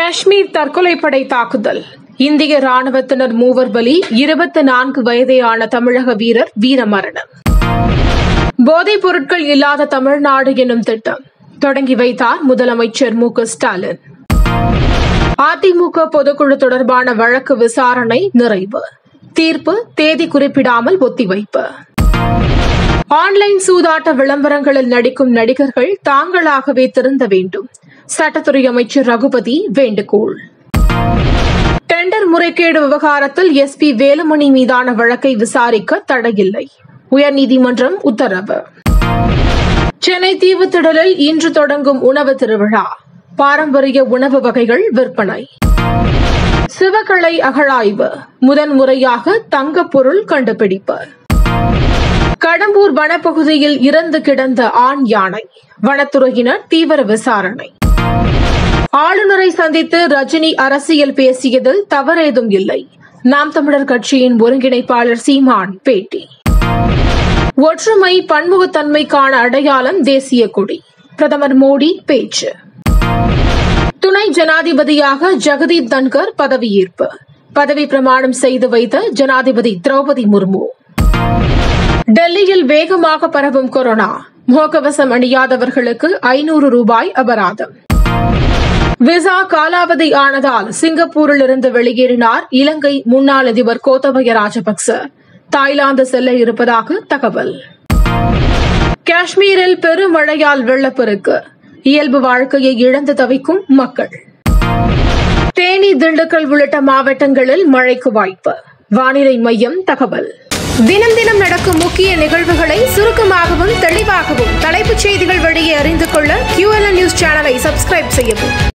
காஷ்மீர் தற்கொலைப்படை தாக்குதல் இந்திய ராணுவத்தினர் மூவர் பலி இருபத்தி நான்கு வயதேயான தமிழக வீரர் வீரமரணம் போதைப் பொருட்கள் இல்லாத தமிழ்நாடு எனும் திட்டம் தொடங்கி வைத்தார் முதலமைச்சர் மு க ஸ்டாலின் அதிமுக பொதுக்குழு தொடர்பான வழக்கு விசாரணை நிறைவு தீர்ப்பு தேதி குறிப்பிடாமல் ஒத்திவைப்பு ஆன்லைன் சூதாட்ட விளம்பரங்களில் நடிக்கும் நடிகர்கள் தாங்களாகவே திருந்த வேண்டும் சட்டத்துறை அமைச்சர் ரகுபதி வேண்டுகோள் டெண்டர் முறைகேடு விவகாரத்தில் எஸ் பி வேலுமணி மீதான வழக்கை விசாரிக்க தடையில்லை உயர்நீதிமன்றம் உத்தரவு சென்னை தீவுத்திடலில் இன்று தொடங்கும் உணவு திருவிழா பாரம்பரிய உணவு வகைகள் விற்பனை சிவகளை அகழாய்வு முதன்முறையாக தங்கப் பொருள் கண்டுபிடிப்பு கடம்பூர் வனப்பகுதியில் இறந்து கிடந்த ஆண் யானை வனத்துறையினர் தீவிர விசாரணை ஆளுநரை சந்தித்து ரஜினி அரசியல் பேசியதில் தவறேதும் இல்லை நாம் தமிழர் கட்சியின் ஒருங்கிணைப்பாளர் சீமான் பேட்டி ஒற்றுமை பன்முகத்தன்மைக்கான அடையாளம் தேசிய கொடி பிரதமர் மோடி பேச்சு துணை ஜனாதிபதியாக ஜெகதீப் தன்கர் பதவியேற்பு பதவி பிரமாணம் செய்து வைத்த ஜனாதிபதி திரௌபதி முர்மு டெல்லியில் வேகமாக பரவும் கொரோனா முகக்கவசம் அணியாதவர்களுக்கு ஐநூறு ரூபாய் அபராதம் விசா காலாவதி ஆனதால் சிங்கப்பூரில் இருந்து வெளியேறினார் இலங்கை முன்னாள் அதிபர் கோத்தபய ராஜபக்ச தாய்லாந்து செல்ல இருப்பதாக தகவல் காஷ்மீரில் பெருமழையால் வெள்ளப்பெருக்கு இயல்பு வாழ்க்கையை இழந்து தவிக்கும் மக்கள் தேனி திண்டுக்கல் உள்ளிட்ட மாவட்டங்களில் மழைக்கு வாய்ப்பு வானிலை மையம் தகவல் தினம் தினம் நடக்கும் முக்கிய நிகழ்வுகளை சுருக்கமாகவும் தெளிவாகவும் தலைப்புச் செய்திகள் வழியே அறிந்து கொள்ள QLN நியூஸ் சேனலை சப்ஸ்கிரைப் செய்யவும்